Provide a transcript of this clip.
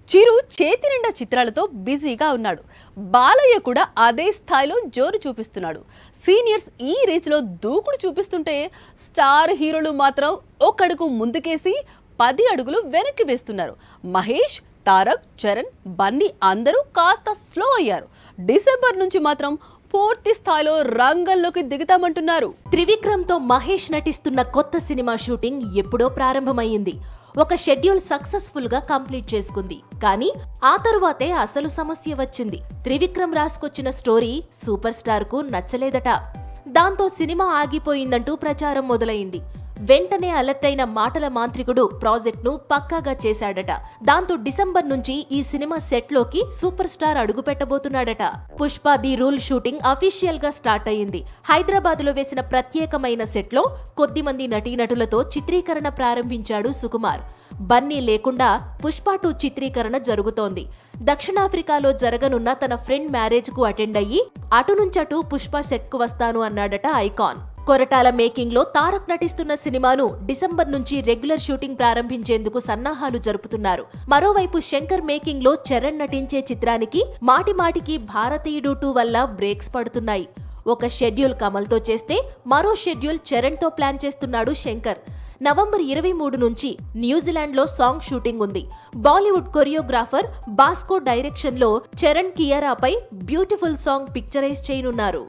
చిరు చేతి నిండా చిత్రాలతో బిజీగా ఉన్నాడు బాలయ్య కూడా అదే స్థాయిలో జోరు చూపిస్తున్నాడు సీనియర్స్ ఈ రేంజ్లో దూకుడు చూపిస్తుంటే స్టార్ హీరోలు మాత్రం ఒక అడుగు ముందుకేసి పది అడుగులు వెనక్కి వేస్తున్నారు మహేష్ తారక్ చరణ్ బన్నీ అందరూ కాస్త స్లో అయ్యారు డిసెంబర్ నుంచి మాత్రం పూర్తి స్థాయిలో రంగంలోకి దిగుతామంటున్నారు త్రివిక్రమ్ తో మహేష్ నటిస్తున్న కొత్త సినిమా షూటింగ్ ఎప్పుడో ప్రారంభమైంది ఒక షెడ్యూల్ సక్సెస్ఫుల్ గా కంప్లీట్ చేసుకుంది కానీ ఆ తరువాతే అసలు సమస్య వచ్చింది త్రివిక్రమ్ రాసుకొచ్చిన స్టోరీ సూపర్ స్టార్ కు నచ్చలేదట దాంతో సినిమా ఆగిపోయిందంటూ ప్రచారం మొదలైంది వెంటనే అలర్ట్ అయిన మాటల మాంత్రికుడు ప్రాజెక్ట్ ను పక్కాగా చేశాడట దాంతో డిసెంబర్ నుంచి ఈ సినిమా సెట్ లోకి సూపర్ స్టార్ అడుగు పెట్టబోతున్నాడట Pushpa the rule shooting official గా స్టార్ట్ అయ్యింది హైదరాబాద్ లో వేసిన ప్రత్యేకమైన సెట్ లో కొద్ది మంది నటీనటులతో చిత్రీకరణ ప్రారంభించాడు సుకుమార్ బన్నీ లేకుండా పుష్ప టూ చిత్రీకరణ జరుగుతోంది దక్షిణాఫ్రికాలో జరగనున్న తన ఫ్రెండ్ మ్యారేజ్ కు అటెండ్ అయ్యి అటు నుంచటు పుష్ప సెట్ కు వస్తాను అన్నాడట ఐకాన్ కొరటాల మేకింగ్ లో తారక్ నటిస్తున్న సినిమాను డిసెంబర్ నుంచి రెగ్యులర్ షూటింగ్ ప్రారంభించేందుకు సన్నాహాలు జరుపుతున్నారు మరోవైపు శంకర్ మేకింగ్ లో చరణ్ నటించే చిత్రానికి మాటి మాటికి భారతీయుడు టూ వల్ల బ్రేక్స్ పడుతున్నాయి ఒక షెడ్యూల్ కమల్తో చేస్తే మరో షెడ్యూల్ చరణ్ తో ప్లాన్ చేస్తున్నాడు శంకర్ నవంబర్ ఇరవై మూడు నుంచి న్యూజిలాండ్ లో సాంగ్ షూటింగ్ ఉంది బాలీవుడ్ కొరియోగ్రాఫర్ బాస్కో డైరెక్షన్ లో చరణ్ కియరాపై బ్యూటిఫుల్ సాంగ్ పిక్చరైజ్ చేయనున్నారు